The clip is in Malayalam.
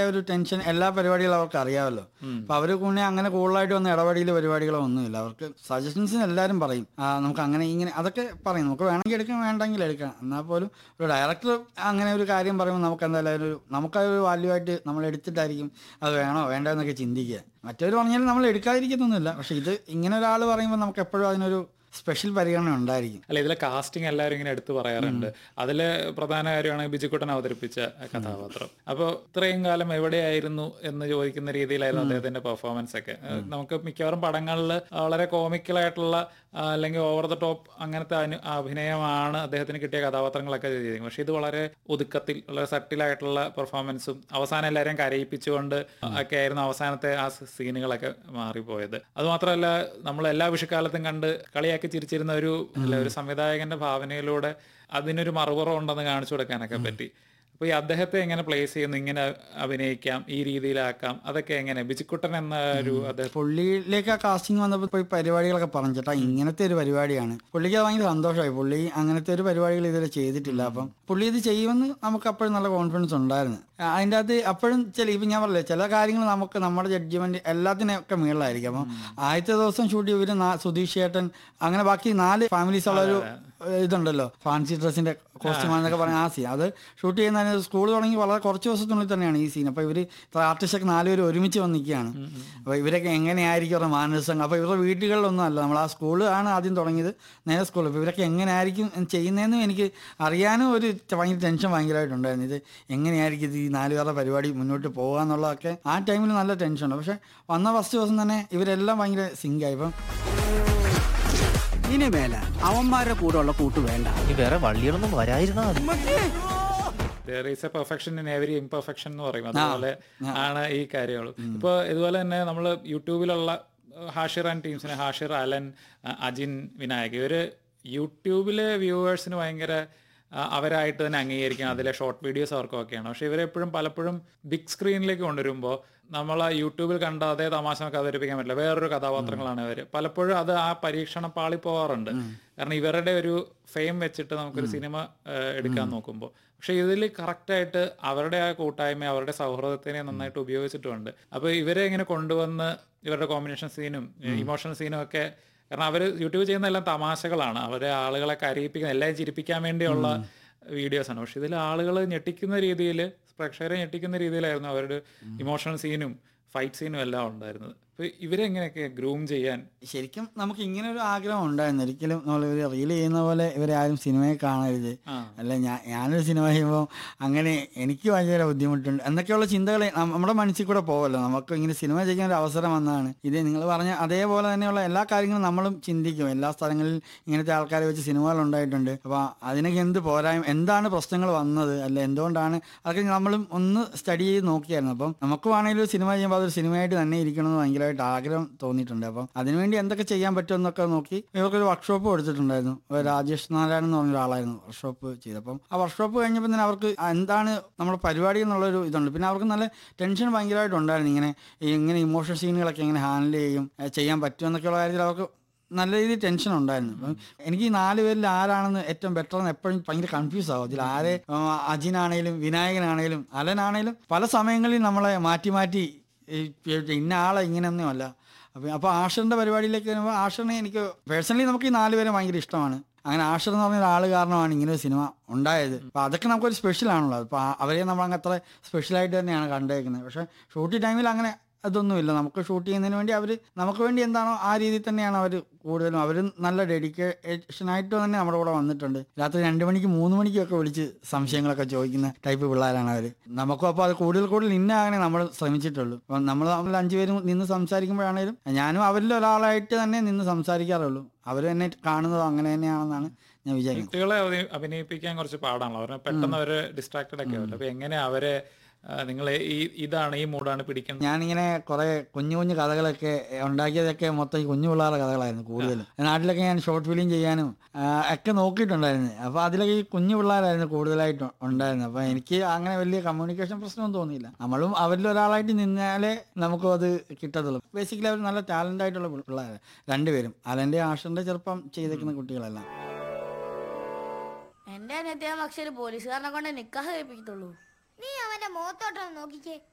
ഒരു ടെൻഷൻ എല്ലാ പരിപാടികളും അവർക്ക് അറിയാമല്ലോ അപ്പൊ അവര് പിന്നെ അങ്ങനെ കൂടുതലായിട്ട് വന്ന ഇടപെടൽ പരിപാടികളോ ഒന്നുമില്ല അവർക്ക് സജഷൻസിന് എല്ലാവരും പറയും ആ നമുക്ക് അങ്ങനെ ഇങ്ങനെ അതൊക്കെ പറയും നമുക്ക് വേണമെങ്കിൽ എടുക്കാം വേണ്ടെങ്കിൽ എടുക്കാം എന്നാൽ പോലും ഒരു ഡയറക്ടർ അങ്ങനെ ഒരു കാര്യം പറയുമ്പോൾ നമുക്ക് എന്തായാലും ഒരു നമുക്കതൊരു വാല്യൂ ആയിട്ട് നമ്മൾ എടുത്തിട്ടായിരിക്കും അത് വേണോ വേണ്ടോ എന്നൊക്കെ ചിന്തിക്കുക മറ്റവർ പറഞ്ഞാലും നമ്മൾ എടുക്കാതിരിക്കുന്നൊന്നുമില്ല പക്ഷെ ഇത് ഇങ്ങനെ ഒരാൾ പറയുമ്പോൾ നമുക്ക് എപ്പോഴും അതിനൊരു സ്പെഷ്യൽ പരിഗണന ഉണ്ടായിരിക്കും അല്ല ഇതിലെ കാസ്റ്റിംഗ് എല്ലാവരും ഇങ്ങനെ എടുത്തു പറയാറുണ്ട് അതില് പ്രധാന കാര്യമാണ് ബിജുക്കുട്ടൻ അവതരിപ്പിച്ച കഥാപാത്രം അപ്പോൾ ഇത്രയും കാലം എവിടെയായിരുന്നു എന്ന് ചോദിക്കുന്ന രീതിയിലായിരുന്നു അദ്ദേഹത്തിന്റെ പെർഫോമൻസ് ഒക്കെ ഏഹ് നമുക്ക് മിക്കവാറും പടങ്ങളിൽ വളരെ കോമിക്കലായിട്ടുള്ള ആ, അല്ലെങ്കിൽ ഓവർ ദ ടോപ്പ് അങ്ങനത്തെ അനു- അഭിനയമാണ് അദ്ദേഹത്തിന് കിട്ടിയ കഥാപാത്രങ്ങളൊക്കെ ചെയ്തിരിക്കുന്നത് പക്ഷെ ഇത് വളരെ ഒതുക്കത്തിൽ വളരെ സട്ടിലായിട്ടുള്ള പെർഫോമൻസും അവസാനം എല്ലാവരെയും കരയിപ്പിച്ചുകൊണ്ട് ഒക്കെ ആയിരുന്നു അവസാനത്തെ ആ സീനുകളൊക്കെ മാറിപ്പോയത് അതുമാത്രമല്ല നമ്മൾ എല്ലാ വിഷുക്കാലത്തും കണ്ട് കളിയാക്കി ചിരിച്ചിരുന്ന ഒരു അല്ല ഒരു സംവിധായകന്റെ ഭാവനയിലൂടെ അതിനൊരു മറുപുറം ഉണ്ടെന്ന് കാണിച്ചു കൊടുക്കാനൊക്കെ പറ്റി അപ്പൊ ഈ അദ്ദേഹത്തെ എങ്ങനെ പ്ലേസ് ചെയ്യുന്നു ഇങ്ങനെ അഭിനയിക്കാം ഈ രീതിയിലാക്കാം അതൊക്കെ എങ്ങനെ ബിജിക്കുട്ടൻ എന്ന ഒരു അദ്ദേഹം പുള്ളിയിലേക്ക് ആ കാസ്റ്റിംഗ് വന്നപ്പോൾ പോയി പരിപാടികളൊക്കെ പറഞ്ഞു ചേട്ടാ ഇങ്ങനത്തെ ഒരു പരിപാടിയാണ് പുള്ളിക്ക് അത് ഭയങ്കര സന്തോഷമായി പുള്ളി അങ്ങനത്തെ ഒരു പരിപാടികൾ ഇതുവരെ ചെയ്തിട്ടില്ല അപ്പം പുള്ളി ഇത് ചെയ്യുമെന്ന് നമുക്ക് അപ്പോഴും നല്ല കോൺഫിഡൻസ് ഉണ്ടായിരുന്നു ആ, അതിൻ്റെ അകത്ത് അപ്പോഴും ചില ഇപ്പം ഞാൻ പറഞ്ഞില്ലേ ചില കാര്യങ്ങൾ നമുക്ക് നമ്മുടെ ജഡ്ജ്മെന്റ് എല്ലാത്തിനൊക്കെ മുകളിലായിരിക്കും അപ്പം ആദ്യത്തെ ദിവസം ഷൂട്ട് ഇവര് നാ- സുധീഷ് ചേട്ടൻ അങ്ങനെ ബാക്കി നാല് ഫാമിലീസ് ഉള്ള ഒരു ഇതുണ്ടല്ലോ ഫാൻസി ഡ്രസ്സിന്റെ കോസ്റ്റ്യൂം എന്നൊക്കെ പറഞ്ഞ ആ സീൻ അത് ഷൂട്ട് ചെയ്യുന്നതിന് സ്കൂൾ തുടങ്ങി വളരെ കുറച്ച് ദിവസത്തിനുള്ളിൽ തന്നെയാണ് ഈ സീൻ അപ്പോൾ ഇവർ ആർട്ടിസ്റ്റൊക്കെ നാലുപേരും ഒരുമിച്ച് വന്ന് നിൽക്കുകയാണ് അപ്പോൾ ഇവരൊക്കെ എങ്ങനെയായിരിക്കും അവരുടെ മാനസം അപ്പോൾ ഇവരുടെ വീടുകളിലൊന്നും അല്ല നമ്മൾ ആ സ്കൂൾ ആണ് ആദ്യം തുടങ്ങിയത് നേരെ സ്കൂൾ അപ്പോൾ ഇവരൊക്കെ എങ്ങനെയായിരിക്കും ചെയ്യുന്നതെന്നും എനിക്ക് അറിയാനും ഒരു ഭയങ്കര ടെൻഷൻ ഭയങ്കരമായിട്ടുണ്ടായിരുന്നു ഇത് എങ്ങനെയായിരിക്കും ഇത് ഈ നാല് പേരുടെ പരിപാടി മുന്നോട്ട് പോകുക എന്നുള്ളതൊക്കെ ആ ടൈമിൽ നല്ല ടെൻഷൻ ഉണ്ട് പക്ഷേ വന്ന ഫസ്റ്റ് ദിവസം തന്നെ ഇവരെല്ലാം ഭയങ്കര സിങ്കായി ഇപ്പം ഇനി മേല അവന്മാരുടെ കൂടെ ഉള്ള കൂട്ട് വേണ്ട ഇനി വേറെ വള്ളികളൊന്നും വരായിരുന്നാ മതി there is a perfection in every imperfection എന്ന് പറയും അതുപോലെ ആണ് ഈ കാര്യങ്ങൾ ഇപ്പോൾ ഇതുപോലെ തന്നെ നമ്മൾ യൂട്യൂബിലുള്ള അഹ് ഹാഷിർ ആൻഡ് ടീംസിന് ഹാഷിർ അലൻ അഹ് അജിൻ വിനായക് ഇവര് യൂട്യൂബിലെ വ്യൂവേഴ്സിന് ഭയങ്കര അഹ് അവരായിട്ട് തന്നെ അംഗീകരിക്കണം അതിലെ ഷോർട്ട് വീഡിയോസ് അവർക്കൊക്കെയാണ് പക്ഷെ ഇവരെപ്പോഴും പലപ്പോഴും ബിഗ് സ്ക്രീനിലേക്ക് കൊണ്ടുവരുമ്പോൾ നമ്മൾ ആ യൂട്യൂബിൽ കണ്ട അതേ തമാശ നമുക്ക് അവതരിപ്പിക്കാൻ പറ്റില്ല വേറൊരു കഥാപാത്രങ്ങളാണ് ഇവർ പലപ്പോഴും അത് ആ പരീക്ഷണം പാളി പോകാറുണ്ട് കാരണം ഇവരുടെ ഒരു ഫെയിം വെച്ചിട്ട് നമുക്കൊരു സിനിമ ഏഹ്, എടുക്കാൻ നോക്കുമ്പോൾ പക്ഷെ ഇതിൽ കറക്റ്റായിട്ട് അവരുടെ ആ കൂട്ടായ്മ അവരുടെ സൗഹൃദത്തിനെ നന്നായിട്ട് ഉപയോഗിച്ചിട്ടുണ്ട് അപ്പോൾ ഇവരെ ഇങ്ങനെ കൊണ്ടുവന്ന് ഇവരുടെ കോമ്പിനേഷൻ സീനും ഇമോഷണൽ സീനും ഒക്കെ കാരണം അവർ യൂട്യൂബ് ചെയ്യുന്ന എല്ലാം തമാശകളാണ് അവരെ ആളുകളെ കരയിപ്പിക്കുന്ന എല്ലാം ചിരിപ്പിക്കാൻ വേണ്ടിയുള്ള വീഡിയോസ് ആണ് പക്ഷെ ഇതിൽ ആളുകൾ ഞെട്ടിക്കുന്ന രീതിയിൽ പ്രേക്ഷകരെ ഞെട്ടിക്കുന്ന രീതിയിലായിരുന്നു അവരുടെ ഇമോഷണൽ സീനും ഫൈറ്റ് സീനും എല്ലാം ഉണ്ടായിരുന്നത് അപ്പൊ ഇവരെ എങ്ങനെയൊക്കെ ഗ്രൂം ചെയ്യാൻ ശരിക്കും നമുക്ക് ഇങ്ങനെ ഒരു ആഗ്രഹം ഉണ്ടായിരുന്നു ഒരിക്കലും നമ്മൾ ഇവർ റീൽ ചെയ്യുന്ന പോലെ ഇവരെ ആരും സിനിമയെ കാണരുത് ആ. അല്ല ഞാൻ ഞാനൊരു സിനിമ ചെയ്യുമ്പോൾ അങ്ങനെ എനിക്ക് ഭയങ്കര ബുദ്ധിമുട്ടുണ്ട് എന്നൊക്കെയുള്ള ചിന്തകൾ നമ്മുടെ മനസ്സിൽ കൂടെ പോവല്ലോ നമുക്ക് ഇങ്ങനെ സിനിമ ചെയ്യാൻ ഒരു അവസരം വന്നതാണ് ഇത് നിങ്ങൾ പറഞ്ഞ അതേപോലെ തന്നെയുള്ള എല്ലാ കാര്യങ്ങളും നമ്മളും ചിന്തിക്കും എല്ലാ സ്ഥലങ്ങളിൽ ഇങ്ങനത്തെ ആൾക്കാരെ വെച്ച് സിനിമകൾ ഉണ്ടായിട്ടുണ്ട് അപ്പോൾ അതിനൊക്കെ എന്ത് പോരായ്മ എന്താണ് പ്രശ്നങ്ങൾ വന്നത് അല്ല എന്തുകൊണ്ടാണ് അതൊക്കെ നമ്മളും ഒന്ന് സ്റ്റഡി ചെയ്ത് നോക്കിയായിരുന്നു അപ്പം നമുക്ക് വേണമെങ്കിൽ ഒരു സിനിമ ചെയ്യുമ്പോൾ അതൊരു സിനിമയായിട്ട് തന്നെ ഇരിക്കണമെന്ന് ഭയങ്കരമായിട്ട് ആഗ്രഹം തോന്നിയിട്ടുണ്ട് അപ്പം അതിനുവേണ്ടി എന്തൊക്കെ ചെയ്യാൻ പറ്റുമെന്നൊക്കെ നോക്കി ഇവർക്കൊരു വർക്ക്ഷോപ്പ് കൊടുത്തിട്ടുണ്ടായിരുന്നു ഒരു രാജേഷ് നാരായണൻ എന്ന് പറഞ്ഞ ഒരാളായിരുന്നു വർക്ക്ഷോപ്പ് ചെയ്തപ്പം ആ വർക്ക്ഷോപ്പ് കഴിഞ്ഞപ്പോൾ തന്നെ അവർക്ക് എന്താണ് നമ്മുടെ പരിപാടി എന്നുള്ളൊരു ഇതുണ്ട് പിന്നെ അവർക്ക് നല്ല ടെൻഷൻ ഭയങ്കരമായിട്ട് ഉണ്ടായിരുന്നു ഇങ്ങനെ ഈ ഇങ്ങനെ ഇമോഷണൽ സീനുകളൊക്കെ എങ്ങനെ ഹാൻഡിൽ ചെയ്യും ഏ, ചെയ്യാൻ പറ്റുമെന്നൊക്കെയുള്ള കാര്യത്തിൽ അവർക്ക് നല്ല രീതിയിൽ ടെൻഷൻ ഉണ്ടായിരുന്നു അപ്പം എനിക്ക് ഈ നാല് പേരിൽ ആരാണെന്ന് ഏറ്റവും ബെറ്റർ എന്ന് എപ്പോഴും ഭയങ്കര കൺഫ്യൂസ് ആവും ഇതിൽ ആരെ ആ, അജിനാണേലും വിനായകനാണേലും അലനാണേലും പല സമയങ്ങളിൽ നമ്മളെ മാറ്റി മാറ്റി ഈ ഇന്ന ആളെ ഇങ്ങനെയൊന്നും അല്ല അപ്പം അപ്പോൾ ആഷറിൻ്റെ പരിപാടിയിലേക്ക് വരുമ്പോൾ ആഷറിനെ എനിക്ക് പേഴ്സണലി നമുക്ക് ഈ നാല് പേരെ ഭയങ്കര ഇഷ്ടമാണ് അങ്ങനെ ആഷർ എന്ന് പറഞ്ഞ ഒരാൾ കാരണമാണ് ഇങ്ങനെ ഒരു സിനിമ ഉണ്ടായത് അപ്പോൾ അതൊക്കെ നമുക്കൊരു സ്പെഷ്യൽ ആണല്ലോ അപ്പോൾ അവരെ നമ്മൾ അങ്ങ് അത്ര സ്പെഷ്യലായിട്ട് തന്നെയാണ് കണ്ടേക്കുന്നത് പക്ഷേ ഷൂട്ടിംഗ് ടൈമിൽ അങ്ങനെ അതൊന്നുമില്ല നമുക്ക് ഷൂട്ട് ചെയ്യുന്നതിന് വേണ്ടി അവർ നമുക്ക് വേണ്ടി എന്താണോ ആ രീതിയിൽ തന്നെയാണ് അവർ കൂടുതലും അവർ നല്ല ഡെഡിക്കേഷനായിട്ട് തന്നെ നമ്മുടെ കൂടെ വന്നിട്ടുണ്ട് രാത്രി രണ്ട് മണിക്ക് മൂന്ന് മണിക്കൊക്കെ വിളിച്ച് സംശയങ്ങളൊക്കെ ചോദിക്കുന്ന ടൈപ്പ് പിള്ളേരാണ് അവർ നമുക്കും അപ്പോൾ അത് കൂടുതൽ കൂടുതൽ ഇന്നാകണേ നമ്മൾ ശ്രമിച്ചിട്ടുള്ളൂ അപ്പം നമ്മൾ നമ്മൾ അഞ്ചുപേരും നിന്ന് സംസാരിക്കുമ്പോഴാണേലും ഞാനും അവരിൽ ഒരാളായിട്ട് തന്നെ നിന്ന് സംസാരിക്കാറുള്ളൂ അവർ തന്നെ കാണുന്നത് അങ്ങനെ തന്നെയാണെന്നാണ് ഞാൻ വിചാരിക്കുന്നത് കുട്ടികളെ അഭി- അഭിനയിപ്പിക്കാൻ കുറച്ച് പാടാണല്ലോ അവരെ പെട്ടെന്ന് അവര് ഡിസ്ട്രാക്റ്റഡ് ഒക്കെ ആവില്ല അപ്പൊ എങ്ങനെ അവരെ നിങ്ങൾ ഈ ഇതാണ് ഈ മൂഡാണ് പിടിക്കുന്നത് ഞാനിങ്ങനെ കുറെ കുഞ്ഞു കുഞ്ഞു കഥകളൊക്കെ ഉണ്ടാക്കിയതൊക്കെ മൊത്തം ഈ കുഞ്ഞു പിള്ളേരുടെ കഥകളായിരുന്നു കൂടുതലും നാട്ടിലൊക്കെ ഞാൻ ഷോർട്ട് ഫിലിം ചെയ്യാനും ആ, ഒക്കെ നോക്കിയിട്ടുണ്ടായിരുന്നു അപ്പോൾ അതിലൊക്കെ ഈ കുഞ്ഞു പിള്ളേരായിരുന്നു കൂടുതലായിട്ട് ഉണ്ടായിരുന്നത് അപ്പോൾ എനിക്ക് അങ്ങനെ വലിയ കമ്മ്യൂണിക്കേഷൻ പ്രശ്നമൊന്നും തോന്നിയില്ല നമ്മളും അവരിൽ ഒരാളായിട്ട് നിന്നാലേ നമുക്കും അത് കിട്ടത്തുള്ളൂ ബേസിക്കലി അവർ നല്ല ടാലൻ്റ് ആയിട്ടുള്ള പിള്ളേർ രണ്ടുപേരും അലൻ്റെ ആഷറിൻ്റെ ചെറുപ്പം ചെയ്തേക്കുന്ന കുട്ടികളെല്ലാം എന്റെ അനിയത്തിയാ പക്ഷെ ഒരു പോലീസുകാരനെ കൊണ്ട് നിക്കാഹ് കഴിപ്പിക്കത്തുള്ളൂ നീ അവന്റെ മുഖത്തോട്ടൊന്ന് നോക്കിക്കേ